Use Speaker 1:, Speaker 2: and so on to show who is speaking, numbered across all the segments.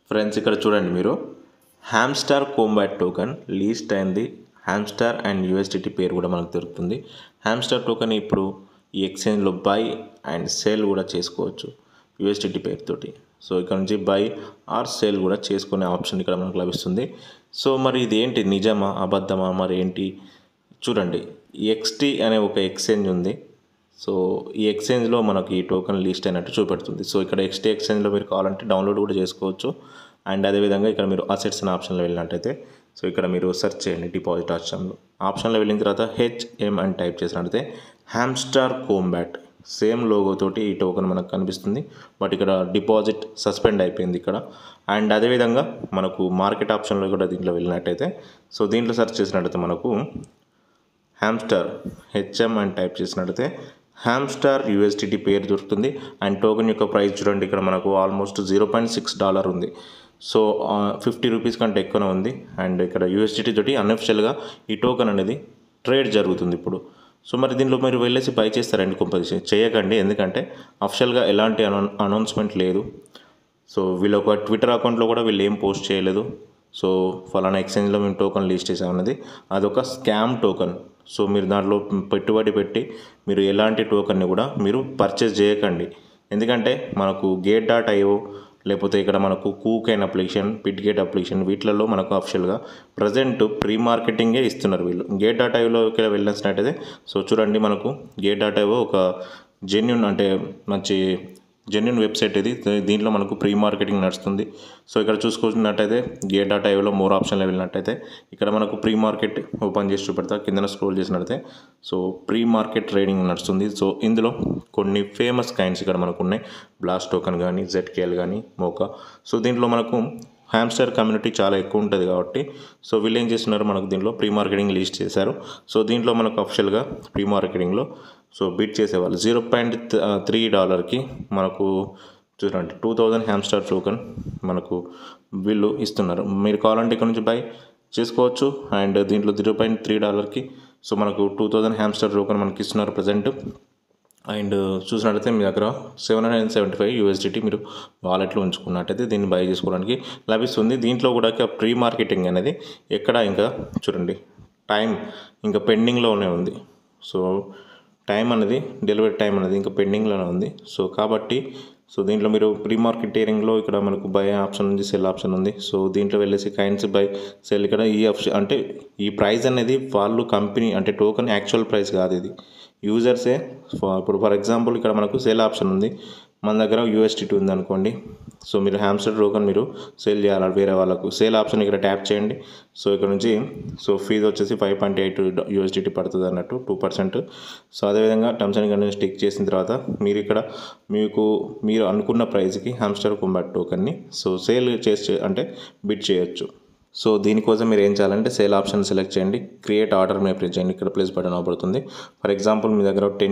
Speaker 1: friends ఇక్కడ చూడండి మీరు హ్యామ్స్టార్ కోంబాట్ టోకెన్ లీస్ట్ అయింది హ్యామ్స్టార్ అండ్ యూఎస్డిటీ పేరు కూడా మనకు దొరుకుతుంది హ్యామ్స్టార్ టోకెన్ ఇప్పుడు ఈ ఎక్స్చేంజ్లో బై అండ్ సేల్ కూడా చేసుకోవచ్చు యూఎస్డిటీ పేరుతోటి సో ఇక్కడ నుంచి బై ఆర్ సేల్ కూడా చేసుకునే ఆప్షన్ ఇక్కడ మనకు లభిస్తుంది సో మరి ఇది ఏంటి నిజమా అబద్ధమా మరి ఏంటి చూడండి ఎక్స్టీ అనే ఒక ఎక్స్చేంజ్ ఉంది సో ఈ ఎక్స్చేంజ్లో మనకి ఈ టోకెన్ లిస్ట్ అయినట్టు చూపెడుతుంది సో ఇక్కడ ఎక్స్టీ ఎక్స్చేంజ్లో మీరు కావాలంటే డౌన్లోడ్ కూడా చేసుకోవచ్చు అండ్ అదేవిధంగా ఇక్కడ మీరు అసెట్స్ అనే ఆప్షన్లో వెళ్ళినట్టయితే సో ఇక్కడ మీరు సెర్చ్ చేయండి డిపాజిట్ ఆప్షన్లో ఆప్షన్లో వెళ్ళిన తర్వాత హెచ్ఎం అని టైప్ చేసినట్టయితే హ్యామ్స్టార్ కోంబాట్ సేమ్ లోగో తోటి ఈ టోకెన్ మనకు కనిపిస్తుంది బట్ ఇక్కడ డిపాజిట్ సస్పెండ్ అయిపోయింది ఇక్కడ అండ్ అదేవిధంగా మనకు మార్కెట్ ఆప్షన్లో కూడా దీంట్లో వెళ్ళినట్టయితే సో దీంట్లో సెర్చ్ చేసినట్టయితే మనకు హ్యామ్స్టార్ హెచ్ఎం అని టైప్ చేసినట్టయితే హ్యామ్స్టార్ యూఎస్డిటీ పేరు దొరుకుతుంది అండ్ టోకెన్ యొక్క ప్రైస్ చూడండి ఇక్కడ మనకు almost zero point six dollar ఉంది సో ఫిఫ్టీ రూపీస్ కంటే ఎక్కువనే ఉంది అండ్ ఇక్కడ యూఎస్డిటీ తోటి అన్అఫిషియల్గా ఈ టోకెన్ అనేది ట్రేడ్ జరుగుతుంది ఇప్పుడు సో మరి దీనిలో మీరు వెళ్ళేసి బై చేస్తారండి కంపల్సరీ చేయకండి ఎందుకంటే అఫిషియల్గా ఎలాంటి అనౌ అనౌన్స్మెంట్ లేదు సో వీళ్ళ ఒక ట్విట్టర్ అకౌంట్లో కూడా వీళ్ళు ఏం పోస్ట్ చేయలేదు సో ఫలానా ఎక్స్చేంజ్లో మేము టోకెన్ లిస్ట్ చేసామన్నది అదొక స్కామ్ టోకెన్ సో మీరు దాంట్లో పెట్టుబడి పెట్టి మీరు ఎలాంటి టోకెన్ని కూడా మీరు పర్చేస్ చేయకండి ఎందుకంటే మనకు గేట్ డాట్ ఐఓ లేకపోతే ఇక్కడ మనకు KuCoin application Bitget application వీటిలలో మనకు అఫిషియల్గా ప్రజెంట్ ప్రీ మార్కెటింగే ఇస్తున్నారు వీళ్ళు గేట్ డాట్ ఐఓలోకి వెళ్ళినట్టయితే సో చూడండి మనకు గేట్ డాట్ ఐఓ ఒక జెన్యున్ అంటే మంచి జెన్యున్ వెబ్సైట్ ఇది దీంట్లో మనకు ప్రీ మార్కెటింగ్ నడుస్తుంది సో ఇక్కడ చూసుకున్నట్టయితే గే డాటా ఐవలో మోర్ ఆప్షన్లో వెళ్ళినట్టయితే ఇక్కడ మనకు ప్రీ మార్కెట్ ఓపెన్ చేసి చూపెడతా కింద స్క్రోల్ చేసినట్టయితే సో ప్రీ మార్కెట్ ట్రేడింగ్ నడుస్తుంది సో ఇందులో కొన్ని ఫేమస్ కైండ్స్ ఇక్కడ మనకు ఉన్నాయి బ్లాస్ట్ టోకన్ కానీ జెడ్కేఎల్ కానీ మోకా సో దీంట్లో మనకు హ్యామ్స్టర్ కమ్యూనిటీ చాలా ఎక్కువ ఉంటుంది కాబట్టి సో వీళ్ళు ఏం చేస్తున్నారు మనకు దీంట్లో ప్రీ మార్కెటింగ్ లిస్ట్ చేశారు సో దీంట్లో మనకు అఫిషియల్గా ప్రీ మార్కెటింగ్లో సో బిట్ చేసేవాళ్ళు జీరో పాయింట్ త్రీ డాలర్కి మనకు చూడండి టూ థౌజండ్ హ్యామ్స్టార్ టోకెన్ మనకు వీళ్ళు ఇస్తున్నారు మీరు కావాలంటే ఇక్కడ నుంచి బై చేసుకోవచ్చు అండ్ దీంట్లో జీరో పాయింట్ త్రీ డాలర్కి సో మనకు టూ థౌజండ్ హ్యామ్స్టార్ టోకెన్ మనకి ఇస్తున్నారు ప్రజెంట్ అండ్ చూసినట్లయితే మీ దగ్గర seven hundred and seventy five USDT మీరు వాలెట్లో ఉంచుకున్నట్టయితే దీన్ని బై చేసుకోవడానికి లభిస్తుంది దీంట్లో కూడా ప్రీ మార్కెటింగ్ అనేది ఎక్కడ ఇంకా చూడండి టైం ఇంకా పెండింగ్లోనే ఉంది సో టైం అనేది డెలివరీ టైం అనేది ఇంకా పెండింగ్లోనే ఉంది సో కాబట్టి సో దీంట్లో మీరు ప్రీ మార్కెటీరింగ్లో ఇక్కడ మనకు బై ఆప్షన్ ఉంది సెల్ ఆప్షన్ ఉంది సో దీంట్లో వెళ్ళేసి కైన్స్ బై సెల్ ఇక్కడ ఈ ఆప్షన్ అంటే ఈ ప్రైస్ అనేది వాళ్ళు కంపెనీ అంటే టోకెన్ యాక్చువల్ ప్రైస్ కాదు ఇది యూజర్సే ఇప్పుడు ఫర్ ఎగ్జాంపుల్ ఇక్కడ మనకు సేల్ ఆప్షన్ ఉంది మన దగ్గర యూఎస్టీ ఉంది అనుకోండి సో మీరు హ్యామ్స్టర్ టోకెన్ మీరు సేల్ చేయాలి వేరే వాళ్ళకు సేల్ ఆప్షన్ ఇక్కడ ట్యాప్ చేయండి సో ఇక్కడ నుంచి సో ఫీజు వచ్చేసి ఫైవ్ పాయింట్ ఎయిట్ యూఎస్డిటీ పడుతుంది అన్నట్టు టూ పర్సెంట్ సో అదేవిధంగా టర్మ్స్ అండ్ కండిషన్ స్టిక్ చేసిన తర్వాత మీరు ఇక్కడ మీకు మీరు అనుకున్న ప్రైస్కి హ్యామ్స్టర్ కుంబాట్ టోకెన్ని సో సేల్ చేసి అంటే బిడ్ చేయొచ్చు సో దీనికోసం మీరు ఏం చేయాలంటే సేల్ ఆప్షన్ సెలెక్ట్ చేయండి క్రియేట్ ఆర్డర్ మీద ప్రెస్ చేయండి ఇక్కడ ప్లేస్ బటన్ అవబడుతుంది ఫర్ ఎగ్జాంపుల్ మీ దగ్గర టెన్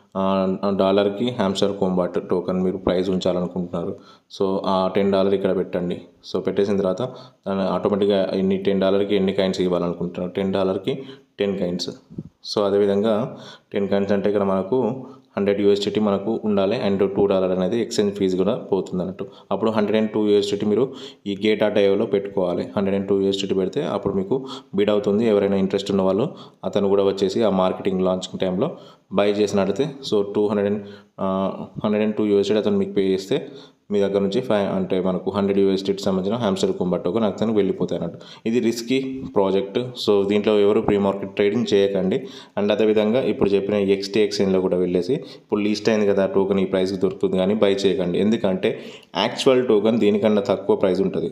Speaker 1: డాలర్కి హ్యామ్స్టర్ కోంబాట్ టోకెన్ మీరు ప్రైస్ ఉంచాలనుకుంటున్నారు సో ఆ టెన్ డాలర్ ఇక్కడ పెట్టండి సో పెట్టేసిన తర్వాత దాన్ని ఆటోమేటిక్గా ఎన్ని టెన్ డాలర్కి ఎన్ని కైండ్స్ ఇవ్వాలనుకుంటున్నారు టెన్ డాలర్కి టెన్ కైండ్స్ సో అదేవిధంగా టెన్ కైండ్స్ అంటే ఇక్కడ మనకు హండ్రెడ్ యూఎస్డిటీ మనకు ఉండాలి అండ్ టూ డాలర్ అనేది ఎక్స్చేంజ్ ఫీజు కూడా పోతుంది అన్నట్టు అప్పుడు హండ్రెడ్ అండ్ టూ యూఎస్డిటీ మీరు ఈ గేట్ ఆట ఏవోలో పెట్టుకోవాలి హండ్రెడ్ అండ్ టూ యూఎస్డిటీ పెడితే అప్పుడు మీకు బిడ్ అవుతుంది ఎవరైనా ఇంట్రెస్ట్ ఉన్న వాళ్ళు అతను కూడా వచ్చేసి ఆ మార్కెటింగ్ లాంచింగ్ టైంలో బై చేసినట్లయితే so two hundred and hundred and two USDT అతను మీకు పే చేస్తే మీ దగ్గర నుంచి ఫైవ్ అంటే మనకు హండ్రెడ్ యూఎస్డికి సంబంధించిన హ్యామ్స్టర్ కుంబట్ టోకెన్ అతను వెళ్ళిపోతాయి అన్నట్టు ఇది రిస్కీ ప్రాజెక్ట్ సో దీంట్లో ఎవరు ప్రీ మార్కెట్ ట్రేడింగ్ చేయకండి అండ్ అదేవిధంగా ఇప్పుడు చెప్పిన ఎక్స్టీ ఎక్స్చేంజ్లో కూడా వెళ్ళేసి ఇప్పుడు లీస్ట్ అయింది కదా టోకెన్ ఈ ప్రైస్కి దొరుకుతుంది కానీ బై చేయకండి ఎందుకంటే యాక్చువల్ టోకెన్ దీనికన్నా తక్కువ ప్రైస్ ఉంటుంది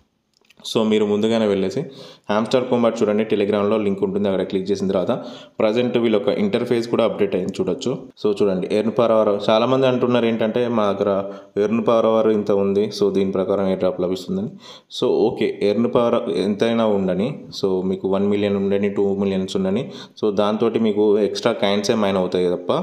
Speaker 1: సో మీరు ముందుగానే వెళ్ళేసి హ్యామ్స్టార్ కోంబాట్ చూడండి టెలిగ్రామ్లో లింక్ ఉంటుంది అక్కడ క్లిక్ చేసిన తర్వాత ప్రజెంట్ వీళ్ళ ఒక ఇంటర్ఫేస్ కూడా అప్డేట్ అయింది చూడొచ్చు సో చూడండి ఎర్న్ పర్ అవర్ చాలామంది అంటున్నారు ఏంటంటే మా దగ్గర ఎర్న్ పర్ అవర్ ఇంత ఉంది సో దీని ప్రకారం ఏ డ్రాప్ లభిస్తుందని సో ఓకే ఎర్న్ పవర్ ఎంతైనా ఉండని సో మీకు వన్ మిలియన్ ఉండని టూ మిలియన్స్ ఉండని సో దాంతో మీకు ఎక్స్ట్రా కైండ్సే మైన్ అవుతాయి తప్ప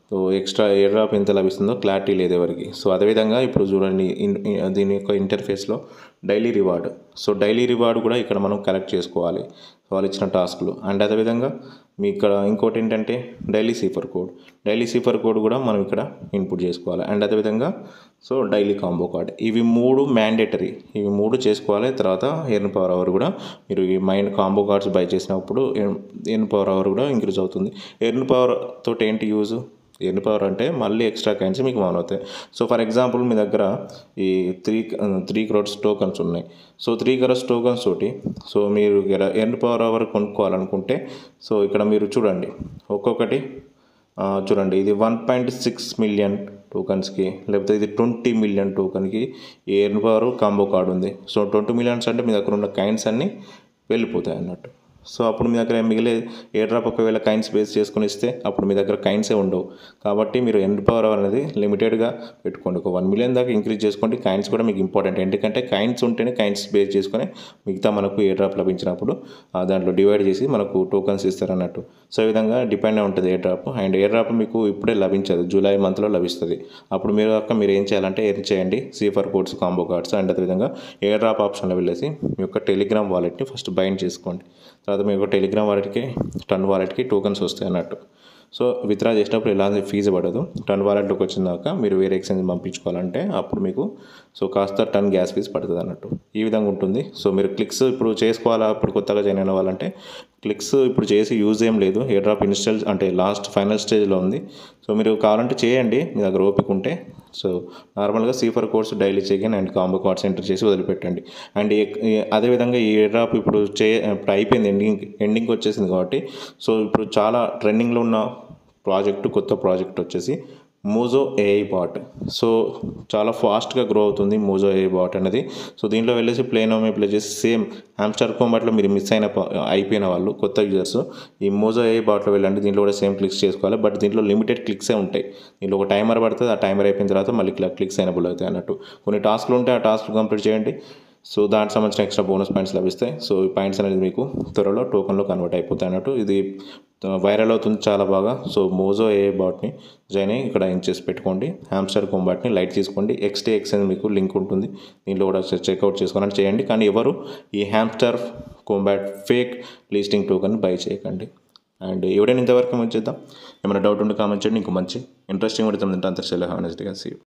Speaker 1: సో ఎక్స్ట్రా ఎయిర్ డ్రాప్ ఎంత లభిస్తుందో క్లారిటీ లేదు ఎవరికి సో అదేవిధంగా ఇప్పుడు చూడండి ఇన్- ఇ- దీని యొక్క ఇంటర్ఫేస్లో daily reward so daily reward కూడా ఇక్కడ మనం కలెక్ట్ చేసుకోవాలి వాళ్ళు ఇచ్చిన టాస్క్లు అండ్ అదేవిధంగా మీ ఇక్కడ ఇంకోటి ఏంటంటే daily cipher code daily cipher code కూడా మనం ఇక్కడ ఇన్పుట్ చేసుకోవాలి అండ్ అదేవిధంగా సో డైలీ కాంబో కార్డ్ ఇవి మూడు మ్యాండేటరీ ఇవి మూడు చేసుకోవాలి తర్వాత ఎర్న్ పవర్ అవర్ కూడా మీరు ఈ మైండ్ కాంబో కార్డ్స్ బై చేసినప్పుడు ఎర్న్ పవర్ అవర్ కూడా ఇంక్రీజ్ అవుతుంది ఎర్న్ పవర్ తోటి ఏంటి యూజ్ ఎన్ని పవర్ అంటే మళ్ళీ ఎక్స్ట్రా కాయిన్స్ మీకు మాన్ అవుతాయి సో ఫర్ ఎగ్జాంపుల్ మీ దగ్గర ఈ త్రీ త్రీ క్రోడ్స్ టోకన్స్ ఉన్నాయి సో త్రీ క్రోడ్స్ టోకన్స్ తోటి సో మీరు ఎర్న్ పవర్ అవర్ కొనుక్కోవాలనుకుంటే సో ఇక్కడ మీరు చూడండి ఒక్కొక్కటి ఆ, చూడండి ఇది వన్ పాయింట్ సిక్స్ మిలియన్ టోకన్స్కి లేకపోతే ఇది ట్వంటీ మిలియన్ టోకన్కి ఈ ఎర్న్ పవర్ కాంబో కార్డు ఉంది సో ట్వంటీ మిలియన్స్ అంటే మీ దగ్గర ఉన్న కాయిన్స్ అన్నీ వెళ్ళిపోతాయి అన్నట్టు సో అప్పుడు మీ దగ్గర మిగిలే ఏ డ్రాప్ ఒకవేళ కైన్స్ బేస్ చేసుకుని ఇస్తే అప్పుడు మీ దగ్గర కైన్సే ఉండవు కాబట్టి మీరు ఎండ్ పవర్ అనేది లిమిటెడ్గా పెట్టుకోండి ఒక వన్ మిలియన్ దాకా ఇంక్రీజ్ చేసుకోండి కైన్స్ కూడా మీకు ఇంపార్టెంట్ ఎందుకంటే కైన్స్ ఉంటేనే కైన్స్ బేస్ చేసుకొని మిగతా మనకు ఏ డ్రాప్ లభించినప్పుడు ఆ దాంట్లో డివైడ్ చేసి మనకు టోకన్స్ ఇస్తారు అన్నట్టు సో ఈ విధంగా డిపెండ్ అయి ఉంటుంది airdrop and airdrop మీకు ఇప్పుడే లభించదు జూలై మంత్లో లభిస్తుంది అప్పుడు మీరు కాక మీరు ఏం చేయాలంటే ఎర్న్ చేయండి cipher codes combo cards and అదేవిధంగా ఏ డ్రాప్ ఆప్షన్లో వెళ్ళేసి మీ యొక్క టెలిగ్రామ్ వాలెట్ని ఫస్ట్ బైండ్ చేసుకోండి తర్వాత మీ యొక్క టెలిగ్రామ్ వాలెట్కి టన్ వాలెట్కి టోకన్స్ వస్తాయి అన్నట్టు సో విత్డ్రా చేసేటప్పుడు ఎలాంటి ఫీజు పడదు టన్ వాలెట్లోకి వచ్చినాక మీరు వేరే ఎక్స్చేంజ్ పంపించుకోవాలంటే అప్పుడు మీకు సో కాస్త టన్ గ్యాస్ ఫీజు పడుతుంది అన్నట్టు ఈ విధంగా ఉంటుంది సో మీరు క్లిక్స్ ఇప్పుడు చేసుకోవాలా ఇప్పుడు కొత్తగా జాయిన్ అయిన వాళ్ళంటే క్లిక్స్ ఇప్పుడు చేసి యూజ్ ఏం లేదు ఏ డ్రాప్ ఇన్స్టాల్ అంటే లాస్ట్ ఫైనల్ స్టేజ్లో ఉంది సో మీరు కావాలంటే చేయండి మీ దగ్గర ఓపిక ఉంటే సో నార్మల్గా cipher codes daily check in and combo cards enter చేసి వదిలిపెట్టండి అండ్ ఏ- ఏ- అదేవిధంగా ఈ డ్రాప్ ఇప్పుడు చే ఇప్పుడు అయిపోయింది ఎండింగ్ ఎండింగ్కి వచ్చేసింది కాబట్టి సో ఇప్పుడు చాలా ట్రెండింగ్లో ఉన్న ప్రాజెక్టు కొత్త ప్రాజెక్ట్ వచ్చేసి మోజో ఏఐ బాట్ సో చాలా ఫాస్ట్గా గ్రో అవుతుంది మోజో ఏఐ బాట్ అనేది సో దీంట్లో వెళ్ళేసి ప్లేన్ హోమ్ ప్లే చేసి సేమ్ హామ్స్టర్ కోంబాట్లో మీరు మిస్ అయిన ప- అయిపోయిన వాళ్ళు కొత్త యూజర్స్ ఈ మోజో ఏఐ బాట్లో వెళ్ళండి దీంట్లో కూడా సేమ్ క్లిక్స్ చేసుకోవాలి బట్ దీంట్లో లిమిటెడ్ క్లిక్సే ఉంటాయి దీంట్లో ఒక టైమర్ పడుతుంది ఆ టైమర్ అయిపోయిన తర్వాత మళ్ళీ క్లా- క్లిక్స్ అయినబుల్ అవుతాయి అన్నట్టు కొన్ని టాస్క్లు ఉంటాయి ఆ టాస్క్లు కంప్లీట్ చేయండి సో దానికి సంబంధించిన ఎక్స్ట్రా బోనస్ పాయింట్స్ లభిస్తాయి సో ఈ పాయింట్స్ అనేది మీకు త్వరలో టోకన్లో కన్వర్ట్ అయిపోతాయి అన్నట్టు ఇది వైరల్ అవుతుంది చాలా బాగా సో మోజో ఏ బాట్ని జాయిన్ అయ్యి ఇక్కడ ఏం చేసి పెట్టుకోండి హ్యామ్స్టర్ కోంబాట్ని లైట్ తీసుకోండి ఎక్స్టీ ఎక్స్చేంజ్ మీకు లింక్ ఉంటుంది దీంట్లో కూడా చెక్అవుట్ చేసుకోవాలని చేయండి కానీ ఎవరు ఈ Hamster Kombat fake listing token buy చేయకండి అండ్ ఎవడైనా ఇంతవరకు మంచి చేద్దాం ఏమైనా డౌట్ ఉంటే కామెంట్ చేయండి ఇంకో మంచి ఇంట్రెస్టింగ్ పడుతుంది అంతా సెల్ హానెస్ట్గా సీ